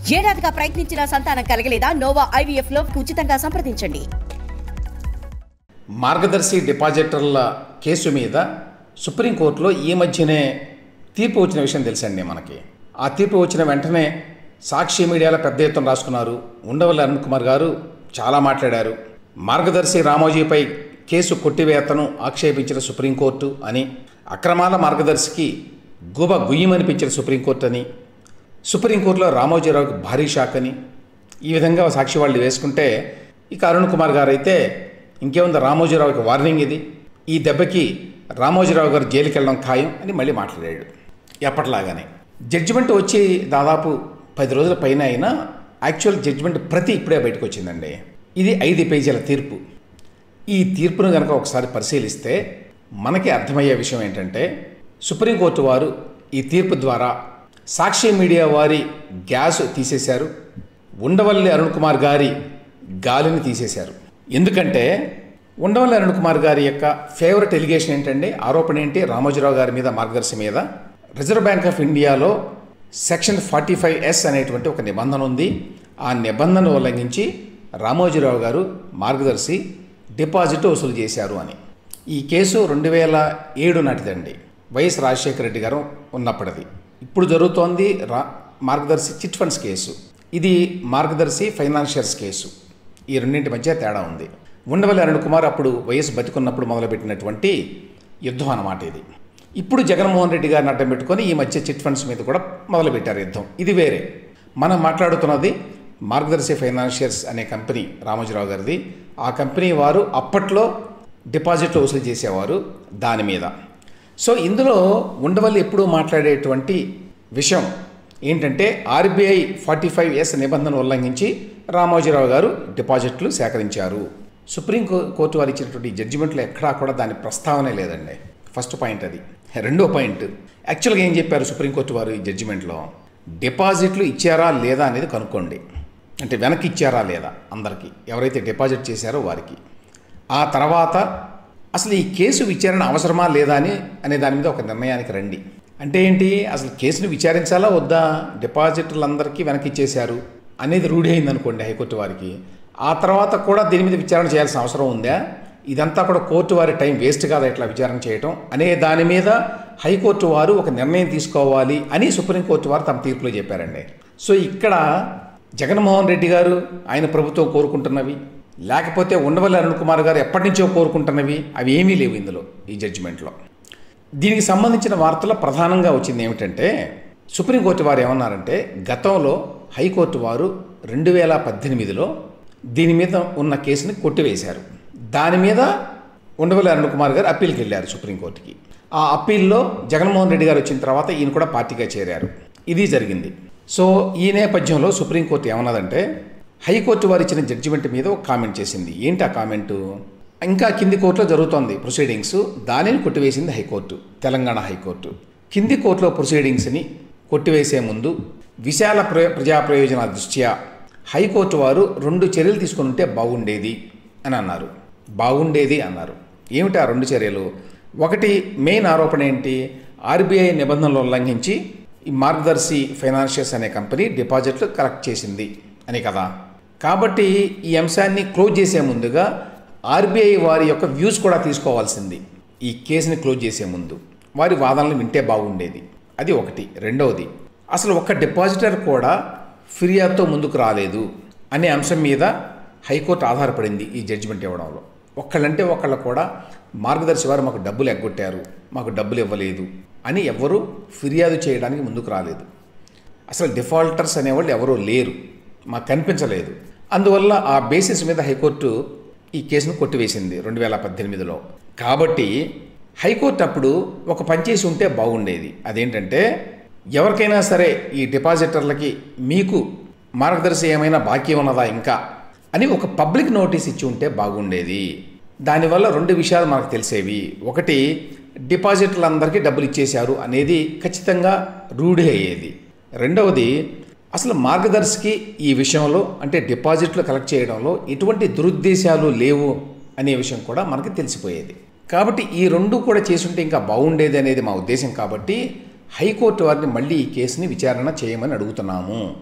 ఏడాదిగా ప్రయత్నించిన సంతానం కలగలేదా Nova IVF లో ఉచితంగా సంప్రదించండి మార్గదర్శి డిపాజిటర్ల కేసు మీద సుప్రీంకోర్టులో ఈ మధ్యనే తీర్పు వచ్చిన విషయం తెలుసండి మనకి ఆ తీర్పు వచ్చిన వెంటనే సాక్షి మీడియాలో పెద్ద ఎత్తున రాసుకున్నారు ఉండవల్లి అరుణ్ కుమార్ గారు చాలా మాట్లాడారు మార్గదర్శి రామోజీపై కేసు కొట్టివేతను ఆక్షేపించిన సుప్రీంకోర్టు అని అక్రమాల మార్గదర్శికి గుబ గుయ్యమనిపించిన సుప్రీంకోర్టు అని సుప్రీంకోర్టులో రామోజీరావుకి భారీ షాక్ అని ఈ విధంగా సాక్షి వాళ్ళు వేసుకుంటే ఇక అరుణ్ కుమార్ గారు అయితే ఇంకేముంది రామోజీరావుకి వార్నింగ్ ఇది ఈ దెబ్బకి రామోజీరావు గారు జైలుకి వెళ్ళడం ఖాయం అని మళ్ళీ మాట్లాడాడు ఎప్పటిలాగానే జడ్జిమెంట్ వచ్చి దాదాపు పది రోజుల పైన అయినా యాక్చువల్ జడ్జిమెంట్ ప్రతి ఇప్పుడే బయటకు వచ్చిందండి ఇది ఐదు పేజీల తీర్పు ఈ తీర్పును కనుక ఒకసారి పరిశీలిస్తే మనకి అర్థమయ్యే విషయం ఏంటంటే సుప్రీంకోర్టు వారు ఈ తీర్పు ద్వారా సాక్షి మీడియా వారి గ్యాస్ తీసేశారు ఉండవల్లి అరుణ్ కుమార్ గారి గాలిని తీసేశారు ఎందుకంటే ఉండవల్లి అరుణ్ కుమార్ గారి యొక్క ఫేవరెట్ ఎలిగేషన్ ఏంటంటే ఆరోపణ ఏంటి రామోజీరావు గారి మీద మార్గదర్శి మీద రిజర్వ్ బ్యాంక్ ఆఫ్ ఇండియాలో సెక్షన్ ఫార్టీ ఫైవ్ ఎస్ అనేటువంటి ఒక నిబంధన ఉంది ఆ నిబంధన ఉల్లంఘించి రామోజీరావు గారు మార్గదర్శి డిపాజిట్ వసూలు చేశారు అని ఈ కేసు రెండు వేల ఏడు నాటిదండి వైఎస్ రాజశేఖర రెడ్డి గారు ఉన్నప్పటిది ఇప్పుడు జరుగుతోంది రా మార్గదర్శి చిట్ ఫండ్స్ కేసు ఇది మార్గదర్శి ఫైనాన్షియర్స్ కేసు ఈ రెండింటి మధ్య తేడా ఉంది ఉండవల్లి అరుణ్ కుమార్ అప్పుడు వయసు బతికున్నప్పుడు మొదలుపెట్టినటువంటి యుద్ధం అన్నమాట ఇది ఇప్పుడు జగన్మోహన్ రెడ్డి గారిని అడ్డం పెట్టుకొని ఈ మధ్య చిట్ ఫండ్స్ మీద కూడా మొదలుపెట్టారు యుద్ధం ఇది వేరే మనం మాట్లాడుతున్నది మార్గదర్శి ఫైనాన్షియర్స్ అనే కంపెనీ రామోజీరావు గారిది ఆ కంపెనీ వారు అప్పట్లో డిపాజిట్లు వసూలు చేసేవారు దాని మీద సో ఇందులో ఉండవల్లి ఎప్పుడూ మాట్లాడేటువంటి విషయం ఏంటంటే ఆర్బీఐ ఫార్టీ ఫైవ్ ఎస్ నిబంధన ఉల్లంఘించి రామోజీరావు గారు డిపాజిట్లు సేకరించారు సుప్రీం కో- కోర్టు వారు ఇచ్చినటువంటి జడ్జిమెంట్లో ఎక్కడా కూడా దాని ప్రస్తావనే లేదండి ఫస్ట్ పాయింట్ అది రెండో పాయింట్ యాక్చువల్గా ఏం చెప్పారు సుప్రీంకోర్టు వారు ఈ జడ్జిమెంట్లో డిపాజిట్లు ఇచ్చారా లేదా అనేది కనుక్కోండి అంటే వెనక్కి ఇచ్చారా లేదా అందరికీ ఎవరైతే డిపాజిట్ చేశారో వారికి ఆ తర్వాత అసలు ఈ కేసు విచారణ అవసరమా లేదా అని అనే దాని మీద ఒక నిర్ణయానికి రండి అంటే ఏంటి అసలు కేసును విచారించాలా వద్దా డిపాజిట్లందరికీ వెనక్కి ఇచ్చేశారు అనేది రూఢి అయింది అనుకోండి హైకోర్టు వారికి ఆ తర్వాత కూడా దీని మీద విచారణ చేయాల్సిన అవసరం ఉందా ఇదంతా కూడా కోర్టు వారి టైం వేస్ట్ కాదా ఇట్లా విచారణ చేయటం అనే దాని మీద హైకోర్టు వారు ఒక నిర్ణయం తీసుకోవాలి అని సుప్రీంకోర్టు వారు తమ తీర్పులో చెప్పారండి సో ఇక్కడ జగన్మోహన్ రెడ్డి గారు ఆయన ప్రభుత్వం కోరుకుంటున్నవి లేకపోతే ఉండవల్లి అరుణ్ కుమార్ గారు ఎప్పటి నుంచో కోరుకుంటున్నవి అవి ఏమీ లేవు ఇందులో ఈ జడ్జిమెంట్లో దీనికి సంబంధించిన వార్తలో ప్రధానంగా వచ్చింది ఏమిటంటే సుప్రీంకోర్టు వారు ఏమన్నారంటే గతంలో హైకోర్టు వారు రెండు వేల పద్దెనిమిదిలో దీని మీద ఉన్న కేసుని కొట్టివేశారు దాని మీద ఉండవల్లి అరుణ్ కుమార్ గారు అప్పీల్కి వెళ్ళారు సుప్రీంకోర్టుకి ఆ అప్పీల్లో జగన్మోహన్ రెడ్డి గారు వచ్చిన తర్వాత ఈయన కూడా పార్టీగా చేరారు ఇది జరిగింది సో ఈ నేపథ్యంలో సుప్రీంకోర్టు ఏమన్నదంటే హైకోర్టు వారు ఇచ్చిన జడ్జిమెంట్ మీద ఒక కామెంట్ చేసింది ఏంటి ఆ కామెంటు ఇంకా కింది కోర్టులో జరుగుతోంది ప్రొసీడింగ్స్ దానిని కొట్టివేసింది హైకోర్టు తెలంగాణ హైకోర్టు కింది కోర్టులో ప్రొసీడింగ్స్ని కొట్టివేసే ముందు విశాల ప్ర ప్రజా ప్రయోజనాల దృష్ట్యా హైకోర్టు వారు రెండు చర్యలు తీసుకుని ఉంటే బాగుండేది అని అన్నారు బాగుండేది అన్నారు ఏమిటి ఆ రెండు చర్యలు ఒకటి మెయిన్ ఆరోపణ ఏంటి ఆర్బీఐ నిబంధనలు ఉల్లంఘించి ఈ మార్గదర్శి ఫైనాన్షియల్స్ అనే కంపెనీ డిపాజిట్లు కలెక్ట్ చేసింది అని కదా కాబట్టి ఈ అంశాన్ని క్లోజ్ చేసే ముందుగా ఆర్బీఐ వారి యొక్క వ్యూస్ కూడా తీసుకోవాల్సింది ఈ కేసుని క్లోజ్ చేసే ముందు వారి వాదనలు వింటే బాగుండేది అది ఒకటి రెండవది అసలు ఒక్క డిపాజిటర్ కూడా ఫిర్యాదుతో ముందుకు రాలేదు అనే అంశం మీద హైకోర్టు ఆధారపడింది ఈ జడ్జిమెంట్ ఇవ్వడంలో ఒక్కళ్ళంటే ఒకళ్ళు కూడా మార్గదర్శి వారు మాకు డబ్బులు ఎగ్గొట్టారు మాకు డబ్బులు ఇవ్వలేదు అని ఎవరు ఫిర్యాదు చేయడానికి ముందుకు రాలేదు అసలు డిఫాల్టర్స్ అనేవాళ్ళు ఎవరూ లేరు మాకు కనిపించలేదు అందువల్ల ఆ బేసిస్ మీద హైకోర్టు ఈ కేసును కొట్టివేసింది రెండు వేల పద్దెనిమిదిలో కాబట్టి హైకోర్టు అప్పుడు ఒక పని చేసి ఉంటే బాగుండేది అదేంటంటే ఎవరికైనా సరే ఈ డిపాజిటర్లకి మీకు మార్గదర్శి ఏమైనా బాకీ ఉన్నదా ఇంకా అని ఒక పబ్లిక్ నోటీస్ ఇచ్చి ఉంటే బాగుండేది దానివల్ల రెండు విషయాలు మనకు తెలిసేవి ఒకటి డిపాజిట్లందరికీ డబ్బులు ఇచ్చేశారు అనేది ఖచ్చితంగా రూఢి అయ్యేది రెండవది అసలు మార్గదర్శికి ఈ విషయంలో అంటే డిపాజిట్లు కలెక్ట్ చేయడంలో ఎటువంటి దురుద్దేశాలు లేవు అనే విషయం కూడా మనకి తెలిసిపోయేది కాబట్టి ఈ రెండు కూడా చేసుంటే ఇంకా బాగుండేది అనేది మా ఉద్దేశం కాబట్టి హైకోర్టు వారిని మళ్ళీ ఈ కేసుని విచారణ చేయమని అడుగుతున్నాము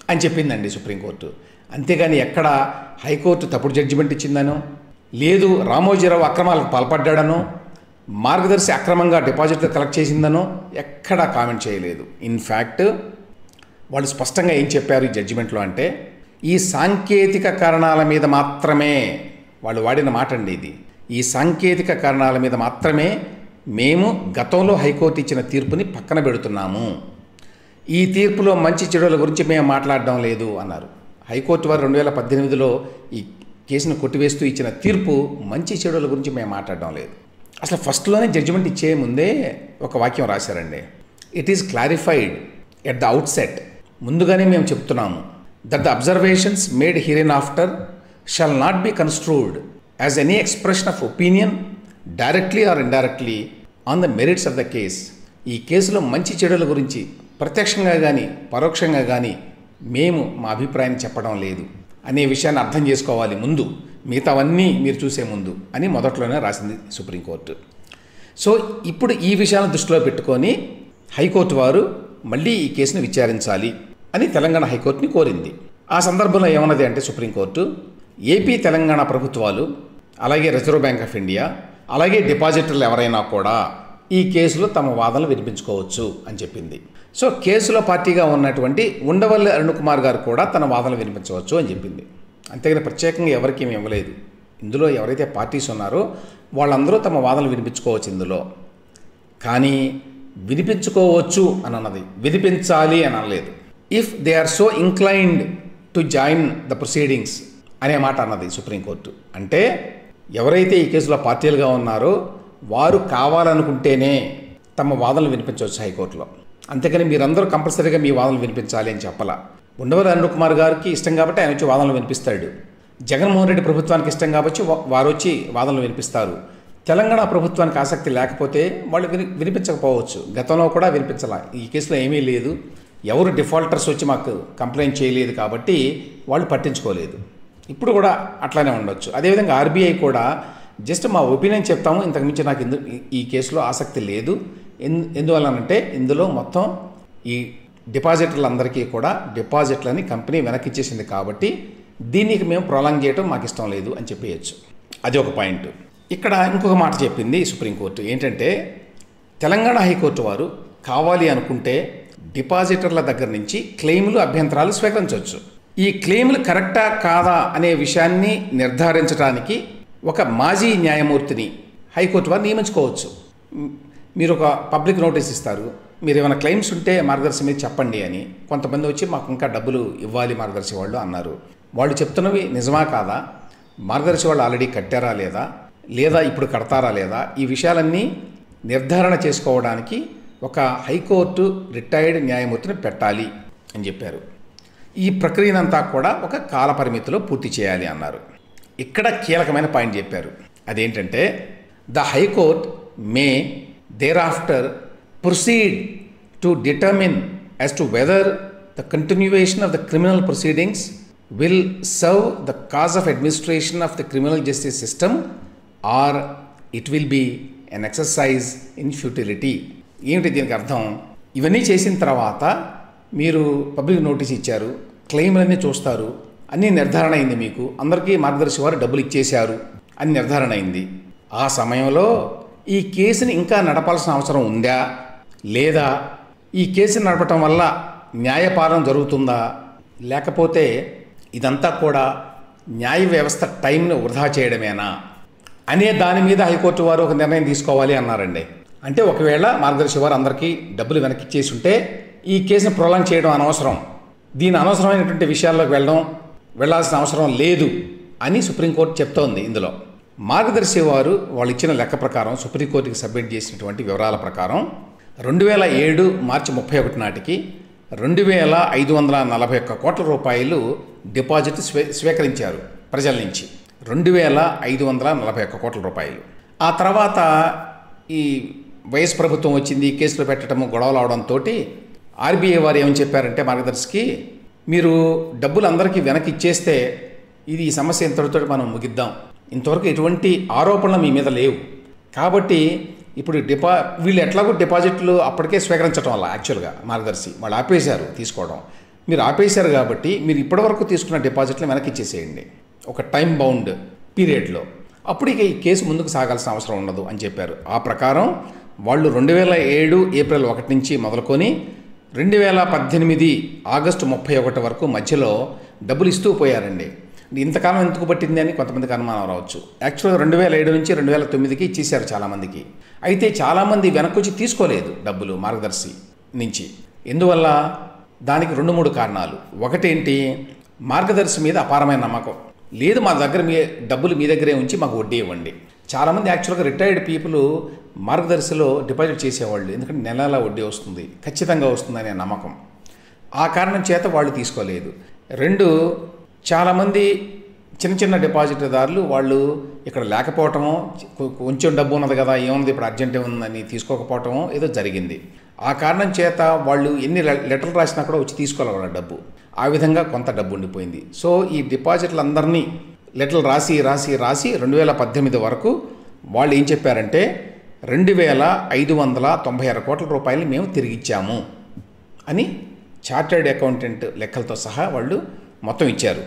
అని చెప్పిందండి సుప్రీంకోర్టు అంతేగాని ఎక్కడ హైకోర్టు తప్పుడు జడ్జిమెంట్ ఇచ్చిందనో లేదు రామోజీరావు అక్రమాలకు పాల్పడ్డాడనో మార్గదర్శి అక్రమంగా డిపాజిట్లు కలెక్ట్ చేసిందనో ఎక్కడా కామెంట్ చేయలేదు ఇన్ఫ్యాక్ట్ వాళ్ళు స్పష్టంగా ఏం చెప్పారు ఈ జడ్జిమెంట్లో అంటే ఈ సాంకేతిక కారణాల మీద మాత్రమే వాళ్ళు వాడిన మాట అండి ఇది ఈ సాంకేతిక కారణాల మీద మాత్రమే మేము గతంలో హైకోర్టు ఇచ్చిన తీర్పుని పక్కన పెడుతున్నాము ఈ తీర్పులో మంచి చెడుల గురించి మేము మాట్లాడడం లేదు అన్నారు హైకోర్టు వారు రెండు వేల పద్దెనిమిదిలో ఈ కేసును కొట్టివేస్తూ ఇచ్చిన తీర్పు మంచి చెడుల గురించి మేము మాట్లాడడం లేదు అసలు ఫస్ట్లోనే జడ్జిమెంట్ ఇచ్చే ముందే ఒక వాక్యం రాశారండి it is clarified at the outset ముందుగానే మేము చెప్తున్నాము that the observations made hereafter shall not be construed as any expression of opinion directly or indirectly on the merits of the case ఈ కేసులో మంచి చెడుల గురించి ప్రత్యక్షంగా కానీ పరోక్షంగా కానీ మేము మా అభిప్రాయం చెప్పడం లేదు అనే విషయాన్ని అర్థం చేసుకోవాలి ముందు మిగతావన్నీ మీరు చూసే ముందు అని మొదట్లోనే రాసింది సుప్రీంకోర్టు సో ఇప్పుడు ఈ విషయాలను దృష్టిలో పెట్టుకొని హైకోర్టు వారు మళ్ళీ ఈ కేసును విచారించాలి అని తెలంగాణ హైకోర్టుని కోరింది ఆ సందర్భంలో ఏమన్నది అంటే సుప్రీంకోర్టు ఏపీ తెలంగాణ ప్రభుత్వాలు అలాగే రిజర్వ్ బ్యాంక్ ఆఫ్ ఇండియా అలాగే డిపాజిటర్లు ఎవరైనా కూడా ఈ కేసులో తమ వాదనలు వినిపించుకోవచ్చు అని చెప్పింది సో కేసులో పార్టీగా ఉన్నటువంటి ఉండవల్లి అరుణ్ కుమార్ గారు కూడా తన వాదనలు వినిపించవచ్చు అని చెప్పింది అంతేగాని ప్రత్యేకంగా ఎవరికి ఏమి ఇవ్వలేదు ఇందులో ఎవరైతే పార్టీస్ ఉన్నారో వాళ్ళందరూ తమ వాదనలు వినిపించుకోవచ్చు ఇందులో కానీ వినిపించుకోవచ్చు అని అన్నది వినిపించాలి అని అనలేదు if they are so inclined to join the proceedings అనే మాట అన్నది సుప్రీంకోర్టు అంటే ఎవరైతే ఈ కేసులో పార్టీలుగా ఉన్నారో వారు కావాలనుకుంటేనే తమ వాదనలు వినిపించవచ్చు హైకోర్టులో అంతేకాని మీరందరూ కంపల్సరీగా మీ వాదనలు వినిపించాలి అని చెప్పాల ఉండవల్లి అరుణ్ కుమార్ గారికి ఇష్టం కాబట్టి ఆయన వచ్చి వాదనలు వినిపిస్తాడు జగన్మోహన్ రెడ్డి ప్రభుత్వానికి ఇష్టం కాబట్టి వా- వారు వచ్చి వాదనలు వినిపిస్తారు తెలంగాణ ప్రభుత్వానికి ఆసక్తి లేకపోతే వాళ్ళు విని వినిపించకపోవచ్చు గతంలో కూడా వినిపించాల ఈ కేసులో ఏమీ లేదు ఎవరు డిఫాల్టర్స్ వచ్చి మాకు కంప్లైంట్ చేయలేదు కాబట్టి వాళ్ళు పట్టించుకోలేదు ఇప్పుడు కూడా అట్లానే ఉండొచ్చు అదేవిధంగా ఆర్బీఐ కూడా జస్ట్ మా ఒపీనియన్ చెప్తాము ఇంతకుమించి నాకు ఇందు ఈ- ఈ కేసులో ఆసక్తి లేదు ఎందు ఎందువల్లనంటే ఇందులో మొత్తం ఈ డిపాజిటర్లందరికీ కూడా డిపాజిట్లని కంపెనీ వెనక్కి ఇచ్చేసింది కాబట్టి దీనికి మేము ప్రొలాంగ్ చేయడం మాకు ఇష్టం లేదు అని చెప్పేయచ్చు అది ఒక పాయింట్ ఇక్కడ ఇంకొక మాట చెప్పింది సుప్రీంకోర్టు ఏంటంటే తెలంగాణ హైకోర్టు వారు కావాలి అనుకుంటే డిపాజిటర్ల దగ్గర నుంచి క్లెయిములు అభ్యంతరాలు స్వీకరించవచ్చు ఈ క్లెయిములు కరెక్టా కాదా అనే విషయాన్ని నిర్ధారించడానికి ఒక మాజీ న్యాయమూర్తిని హైకోర్టు వారు నియమించుకోవచ్చు మ్, మీరు ఒక పబ్లిక్ నోటీస్ ఇస్తారు మీరు ఏమైనా క్లెయిమ్స్ ఉంటే మార్గదర్శి మీద చెప్పండి అని కొంతమంది వచ్చి మాకు ఇంకా డబ్బులు ఇవ్వాలి మార్గదర్శి వాళ్ళు అన్నారు వాళ్ళు చెప్తున్నవి నిజమా కాదా మార్గదర్శి వాళ్ళు ఆల్రెడీ కట్టారా లేదా లేదా ఇప్పుడు కడతారా లేదా ఈ విషయాలన్నీ నిర్ధారణ చేసుకోవడానికి ఒక హైకోర్టు రిటైర్డ్ న్యాయమూర్తిని పెట్టాలి అని చెప్పారు ఈ ప్రక్రియనంతా కూడా ఒక కాల పరిమితిలో పూర్తి చేయాలి అన్నారు ఇక్కడ కీలకమైన పాయింట్ చెప్పారు అదేంటంటే the high court may thereafter proceed to determine as to whether the continuation of the criminal proceedings will serve the cause of administration of the criminal justice system or it will be an exercise in futility ఏమిటి దీనికి అర్థం ఇవన్నీ చేసిన తర్వాత మీరు public notice ఇచ్చారు క్లెయిమ్లన్నీ చూస్తారు అన్నీ నిర్ధారణ అయింది మీకు అందరికీ మార్గదర్శి వారు డబ్బులు ఇచ్చేశారు అని నిర్ధారణ అయింది ఆ సమయంలో ఈ కేసుని ఇంకా నడపాల్సిన అవసరం ఉందా లేదా ఈ కేసుని నడపటం వల్ల న్యాయపాలన జరుగుతుందా లేకపోతే ఇదంతా కూడా న్యాయ వ్యవస్థ టైంను వృధా చేయడమేనా అనే దాని మీద హైకోర్టు వారు ఒక నిర్ణయం తీసుకోవాలి అన్నారండి అంటే ఒకవేళ మార్గదర్శి వారు అందరికీ డబ్బులు వెనక్కి ఇచ్చేసి ఉంటే ఈ కేసును ప్రొలాంగ్ చేయడం అనవసరం దీని అనవసరమైనటువంటి విషయాల్లోకి వెళ్ళడం వెళ్ళాల్సిన అవసరం లేదు అని సుప్రీంకోర్టు చెప్తోంది ఇందులో మార్గదర్శి వారు వాళ్ళు ఇచ్చిన లెక్క ప్రకారం సుప్రీంకోర్టుకి సబ్మిట్ చేసినటువంటి వివరాల ప్రకారం రెండు వేల ఏడు మార్చి ముప్పై ఒకటి నాటికి రెండు వేల ఐదు వందల నలభై ఒక్క కోట్ల రూపాయలు డిపాజిట్ స్వీ స్వీకరించారు ప్రజల నుంచి రెండు వేల ఐదు వందల నలభై ఒక్క కోట్ల రూపాయలు ఆ తర్వాత ఈ వైఎస్ ప్రభుత్వం వచ్చింది కేసులు పెట్టడము గొడవలు అవడంతో ఆర్బీఐ వారు ఏమని చెప్పారంటే మార్గదర్శికి మీరు డబ్బులు అందరికీ వెనక్కి ఇచ్చేస్తే ఇది ఈ సమస్య ఇంతటితో మనం ముగిద్దాం ఇంతవరకు ఎటువంటి ఆరోపణలు మీ మీద లేవు కాబట్టి ఇప్పుడు డిపా వీళ్ళు ఎట్లాగో డిపాజిట్లు అప్పటికే స్వీకరించడం వల్ల యాక్చువల్గా మార్గదర్శి వాళ్ళు ఆపేశారు తీసుకోవడం మీరు ఆపేశారు కాబట్టి మీరు ఇప్పటివరకు తీసుకున్న డిపాజిట్లు వెనక్కి ఇచ్చేసేయండి ఒక టైం బౌండ్ పీరియడ్లో అప్పుడు ఇక ఈ కేసు ముందుకు సాగాల్సిన అవసరం ఉండదు అని చెప్పారు ఆ ప్రకారం వాళ్ళు రెండు వేల ఏడు ఏప్రిల్ ఒకటి నుంచి మొదలుకొని రెండు వేల పద్దెనిమిది ఆగస్టు ముప్పై ఒకటి వరకు మధ్యలో డబ్బులు ఇస్తూ పోయారండి ఇంతకాలం ఎందుకు పట్టింది అని కొంతమందికి అనుమానం రావచ్చు యాక్చువల్గా రెండు వేల ఏడు నుంచి రెండు వేల తొమ్మిదికి ఇచ్చేశారు చాలామందికి అయితే చాలామంది వెనక్కొచ్చి తీసుకోలేదు డబ్బులు మార్గదర్శి నుంచి ఎందువల్ల దానికి రెండు మూడు కారణాలు ఒకటేంటి మార్గదర్శి మీద అపారమైన నమ్మకం లేదు మా దగ్గర మీ డబ్బులు మీ దగ్గరే ఉంచి మాకు వడ్డీ ఇవ్వండి చాలామంది యాక్చువల్గా రిటైర్డ్ పీపుల్ మార్గదర్శిలో డిపాజిట్ చేసేవాళ్ళు ఎందుకంటే నెల నెలా వడ్డీ వస్తుంది ఖచ్చితంగా వస్తుందనే నమ్మకం ఆ కారణం చేత వాళ్ళు తీసుకోలేదు రెండు చాలామంది చిన్న చిన్న డిపాజిట్దారులు వాళ్ళు ఇక్కడ లేకపోవటమో కొ- కొంచెం డబ్బు ఉన్నది కదా ఏముంది ఇప్పుడు అర్జెంట్ ఉందని తీసుకోకపోవటమో ఏదో జరిగింది ఆ కారణం చేత వాళ్ళు ఎన్ని లె- లెటర్లు రాసినా కూడా వచ్చి తీసుకోవాలి వాళ్ళ డబ్బు ఆ విధంగా కొంత డబ్బు ఉండిపోయింది సో ఈ డిపాజిట్లందరినీ లెటర్లు రాసి రాసి రాసి రెండు వేల పద్దెనిమిది వరకు వాళ్ళు ఏం చెప్పారంటే రెండు వేల ఐదు వందల తొంభై ఆరు కోట్ల రూపాయలు మేము తిరిగి ఇచ్చాము అని చార్టర్డ్ అకౌంటెంట్ లెక్కలతో సహా వాళ్ళు మొత్తం ఇచ్చారు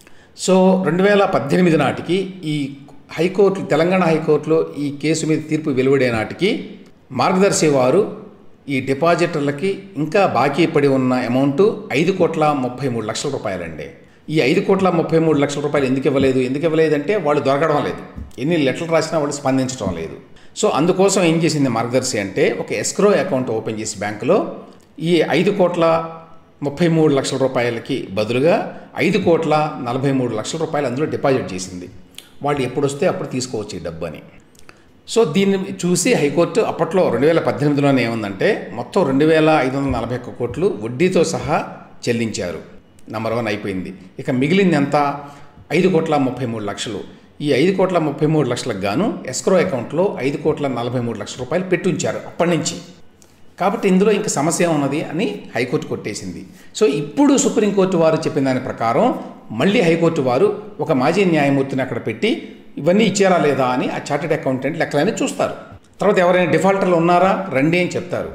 సో రెండు వేల పద్దెనిమిది నాటికి ఈ హైకోర్టు తెలంగాణ హైకోర్టులో ఈ కేసు మీద తీర్పు వెలువడే నాటికి మార్గదర్శి వారు ఈ డిపాజిటర్లకి ఇంకా బాకీ పడి ఉన్న అమౌంట్ ఐదు కోట్ల ముప్పై మూడు లక్షల రూపాయలండి ఈ ఐదు కోట్ల ముప్పై మూడు లక్షల రూపాయలు ఎందుకు ఇవ్వలేదు ఎందుకు ఇవ్వలేదు అంటే వాళ్ళు దొరకడం లేదు ఎన్ని లెటర్లు రాసినా వాళ్ళు స్పందించడం లేదు సో అందుకోసం ఏం చేసింది మార్గదర్శి అంటే ఒక ఎస్క్రో అకౌంట్ ఓపెన్ చేసి బ్యాంకులో ఈ ఐదు కోట్ల ముప్పై మూడు లక్షల రూపాయలకి బదులుగా ఐదు కోట్ల నలభై మూడు లక్షల రూపాయలు అందులో డిపాజిట్ చేసింది వాళ్ళు ఎప్పుడు వస్తే అప్పుడు తీసుకోవచ్చు ఈ డబ్బు అని సో దీన్ని చూసి హైకోర్టు అప్పట్లో రెండు వేల పద్దెనిమిదిలోనే ఏముందంటే మొత్తం రెండు వేల ఐదు వందల నలభై ఒక్క కోట్లు వడ్డీతో సహా చెల్లించారు నంబర్ వన్ అయిపోయింది ఇక మిగిలింది ఎంత ఐదు కోట్ల ముప్పై మూడు లక్షలు ఈ ఐదు కోట్ల ముప్పై మూడు లక్షలకు గాను ఎస్క్రో అకౌంట్లో ఐదు కోట్ల నలభై మూడు లక్షల రూపాయలు పెట్టి ఉంచారు అప్పటి నుంచి కాబట్టి ఇందులో ఇంక సమస్య ఉన్నది అని హైకోర్టు కొట్టేసింది సో ఇప్పుడు సుప్రీంకోర్టు వారు చెప్పిన దాని ప్రకారం మళ్ళీ హైకోర్టు వారు ఒక మాజీ న్యాయమూర్తిని అక్కడ పెట్టి ఇవన్నీ ఇచ్చారా లేదా అని ఆ చార్టెడ్ అకౌంటెంట్ లెక్కలన్నీ చూస్తారు తర్వాత ఎవరైనా డిఫాల్టర్లు ఉన్నారా రండి అని చెప్తారు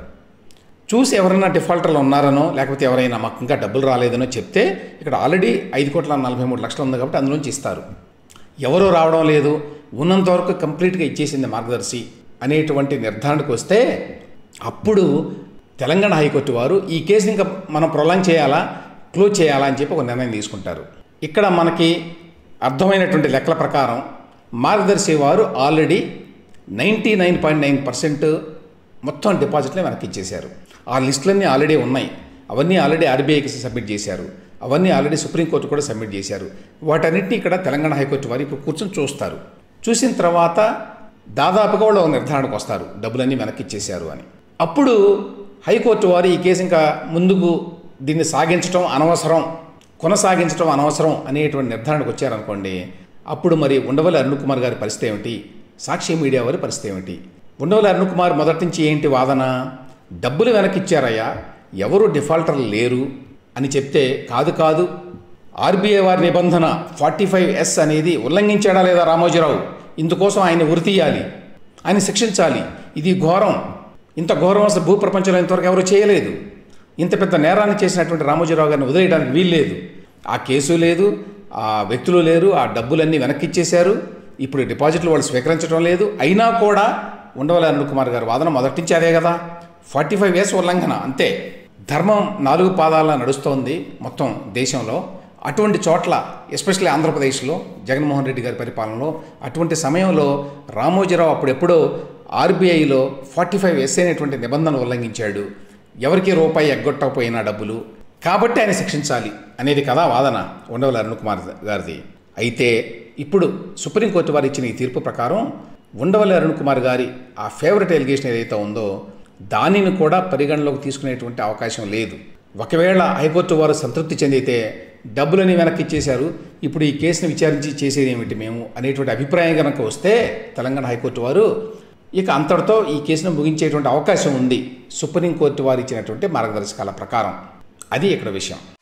చూసి ఎవరైనా డిఫాల్టర్లు ఉన్నారనో లేకపోతే ఎవరైనా మాకు ఇంకా డబ్బులు రాలేదనో చెప్తే ఇక్కడ ఆల్రెడీ ఐదు కోట్ల నలభై మూడు లక్షలు ఉంది కాబట్టి అందులోంచి ఇస్తారు ఎవరూ రావడం లేదు ఉన్నంత వరకు కంప్లీట్గా ఇచ్చేసింది మార్గదర్శి అనేటువంటి నిర్ధారణకు వస్తే అప్పుడు తెలంగాణ హైకోర్టు వారు ఈ కేసుని ఇంకా మనం ప్రొలాంగ్ చేయాలా క్లోజ్ చేయాలా అని చెప్పి ఒక నిర్ణయం తీసుకుంటారు ఇక్కడ మనకి అర్థమైనటువంటి లెక్కల ప్రకారం మార్గదర్శి వారు already ninety nine point nine percent మొత్తం డిపాజిట్లే వెనక్కి ఇచ్చేశారు ఆ లిస్టులన్నీ ఆల్రెడీ ఉన్నాయి అవన్నీ ఆల్రెడీ ఆర్బీఐకి సబ్మిట్ చేశారు అవన్నీ ఆల్రెడీ సుప్రీంకోర్టు కూడా సబ్మిట్ చేశారు వాటన్నిటిని ఇక్కడ తెలంగాణ హైకోర్టు వారు ఇప్పుడు కూర్చొని చూస్తారు చూసిన తర్వాత దాదాపుగా వాళ్ళు ఒక నిర్ధారణకు వస్తారు డబ్బులన్నీ వెనక్కి ఇచ్చేశారు అని అప్పుడు హైకోర్టు వారు ఈ కేసు ఇంకా ముందుకు దీన్ని సాగించడం అనవసరం కొనసాగించడం అనవసరం అనేటువంటి నిర్ధారణకు వచ్చారనుకోండి అప్పుడు మరి ఉండవల్లి అరుణ్ కుమార్ గారి పరిస్థితి ఏమిటి సాక్షి మీడియా వారి పరిస్థితి ఏమిటి ఉండవల్లి అరుణ్ కుమార్ మొదటి నుంచి ఏంటి వాదన డబ్బులు వెనక్కిచ్చారయ్యా ఎవరు డిఫాల్టర్లు లేరు అని చెప్తే కాదు కాదు ఆర్బీఐ వారి నిబంధన ఫార్టీ ఫైవ్ ఎస్ అనేది ఉల్లంఘించాడా లేదా రామోజీరావు ఇందుకోసం ఆయన ఉరి తీయాలి ఆయన శిక్షించాలి ఇది ఘోరం ఇంత ఘోరం అసలు భూప్రపంచంలో ఇంతవరకు ఎవరు చేయలేదు ఇంత పెద్ద నేరాన్ని చేసినటువంటి రామోజీరావు గారిని వదిలేయడానికి వీల్లేదు ఆ కేసు లేదు ఆ వ్యక్తులు లేరు ఆ డబ్బులన్నీ వెనక్కి ఇచ్చేశారు ఇప్పుడు డిపాజిట్లు వాళ్ళు స్వీకరించడం లేదు అయినా కూడా ఉండవల్లి అరుణ్ కుమార్ గారి వాదన మొదటి నుంచి అదే కదా ఫార్టీ ఫైవ్ ఇయర్స్ ఉల్లంఘన అంతే ధర్మం నాలుగు పాదాల నడుస్తోంది మొత్తం దేశంలో అటువంటి చోట్ల ఎస్పెషల్లీ ఆంధ్రప్రదేశ్లో జగన్మోహన్ రెడ్డి గారి పరిపాలనలో అటువంటి సమయంలో రామోజీరావు అప్పుడెప్పుడో ఆర్బీఐలో ఫార్టీ ఫైవ్ ఎస్ అనేటువంటి నిబంధన ఉల్లంఘించాడు ఎవరికి రూపాయి ఎగ్గొట్టకపోయినా డబ్బులు కాబట్టి ఆయన శిక్షించాలి అనేది కదా వాదన ఉండవల్లి అరుణ్ కుమార్ గారిది అయితే ఇప్పుడు సుప్రీంకోర్టు వారు ఇచ్చిన ఈ తీర్పు ప్రకారం ఉండవల్లి అరుణ్ కుమార్ గారి ఆ ఫేవరెట్ ఎలిగేషన్ ఏదైతే ఉందో దానిని కూడా పరిగణలోకి తీసుకునేటువంటి అవకాశం లేదు ఒకవేళ హైకోర్టు వారు సంతృప్తి చెందితే డబ్బులని వెనక్కి ఇచ్చేశారు ఇప్పుడు ఈ కేసును విచారించి చేసేది ఏమిటి మేము అనేటువంటి అభిప్రాయం కనుక వస్తే తెలంగాణ హైకోర్టు వారు ఇక అంతటితో ఈ కేసును ముగించేటువంటి అవకాశం ఉంది సుప్రీంకోర్టు వారు ఇచ్చినటువంటి మార్గదర్శకాల ప్రకారం అది ఇక్కడ విషయం